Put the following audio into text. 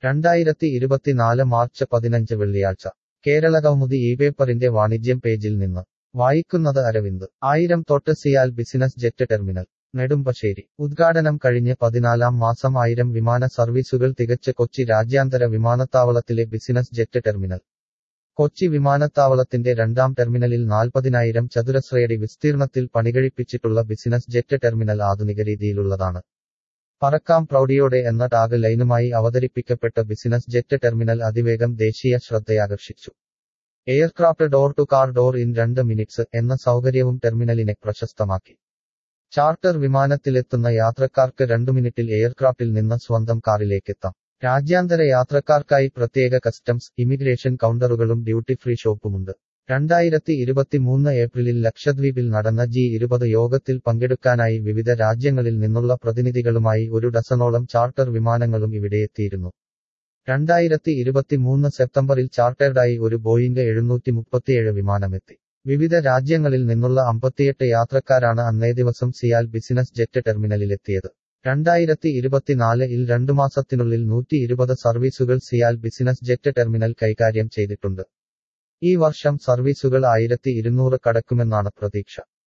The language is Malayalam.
രണ്ടായിരത്തി ഇരുപത്തിനാല് മാർച്ച് പതിനഞ്ച് വെള്ളിയാഴ്ച കേരള കൗമുദി ഈ പേപ്പറിന്റെ വാണിജ്യം പേജിൽ നിന്ന് വായിക്കുന്നത് അരവിന്ദ് ആയിരം തൊട്ട് CIAL business jet terminal Nedumbassery ഉദ്ഘാടനം കഴിഞ്ഞ് പതിനാലാം മാസം ആയിരം വിമാന സർവീസുകൾ തികച്ച് കൊച്ചി രാജ്യാന്തര വിമാനത്താവളത്തിലെ ബിസിനസ് ജെറ്റ് ടെർമിനൽ കൊച്ചി വിമാനത്താവളത്തിന്റെ രണ്ടാം ടെർമിനലിൽ നാൽപ്പതിനായിരം ചതുരശ്രയടി വിസ്തീർണത്തിൽ പണികഴിപ്പിച്ചിട്ടുള്ള ബിസിനസ് ജെറ്റ് ടെർമിനൽ ആധുനിക രീതിയിലുള്ളതാണ് പറക്കാം പ്രൗഢിയോടെ എന്ന ടാഗ് ലൈനുമായി അവതരിപ്പിക്കപ്പെട്ട ബിസിനസ് ജെറ്റ് ടെർമിനൽ അതിവേഗം ദേശീയ ശ്രദ്ധയാകർഷിച്ചു aircraft door to car door in രണ്ട് മിനിറ്റ്സ് എന്ന സൗകര്യവും ടെർമിനലിനെ പ്രശസ്തമാക്കി ചാർട്ടർ വിമാനത്തിലെത്തുന്ന യാത്രക്കാർക്ക് രണ്ടു മിനിറ്റിൽ എയർക്രാഫ്റ്റിൽ നിന്ന് സ്വന്തം കാറിലേക്കെത്താം രാജ്യാന്തര യാത്രക്കാർക്കായി പ്രത്യേക കസ്റ്റംസ് ഇമിഗ്രേഷൻ കൗണ്ടറുകളും ഡ്യൂട്ടി ഫ്രീ ഷോപ്പുമുണ്ട് രണ്ടായിരത്തി ഇരുപത്തിമൂന്ന് ഏപ്രിലിൽ ലക്ഷദ്വീപിൽ നടന്ന ജി ഇരുപത് യോഗത്തിൽ പങ്കെടുക്കാനായി വിവിധ രാജ്യങ്ങളിൽ നിന്നുള്ള പ്രതിനിധികളുമായി ഒരു ഡസനോളം ചാർട്ടർ വിമാനങ്ങളും ഇവിടെയെത്തിയിരുന്നു രണ്ടായിരത്തി ഇരുപത്തിമൂന്ന് സെപ്റ്റംബറിൽ ചാർട്ടേർഡായി ഒരു ബോയിംഗ് എഴുന്നൂറ്റി മുപ്പത്തിയേഴ് വിമാനമെത്തി വിവിധ രാജ്യങ്ങളിൽ നിന്നുള്ള അമ്പത്തിയെട്ട് യാത്രക്കാരാണ് അന്നേ ദിവസം സിയാൽ ബിസിനസ് ജെറ്റ് ടെർമിനലിലെത്തിയത് രണ്ടായിരത്തി ഇരുപത്തിനാല് ഇൽ രണ്ടു മാസത്തിനുള്ളിൽ നൂറ്റി ഇരുപത് സർവീസുകൾ സിയാൽ ബിസിനസ് ജെറ്റ് ടെർമിനൽ കൈകാര്യം ചെയ്തിട്ടുണ്ട് ഈ വർഷം സർവീസുകൾ ആയിരത്തി ഇരുന്നൂറ് കടക്കുമെന്നാണ് പ്രതീക്ഷ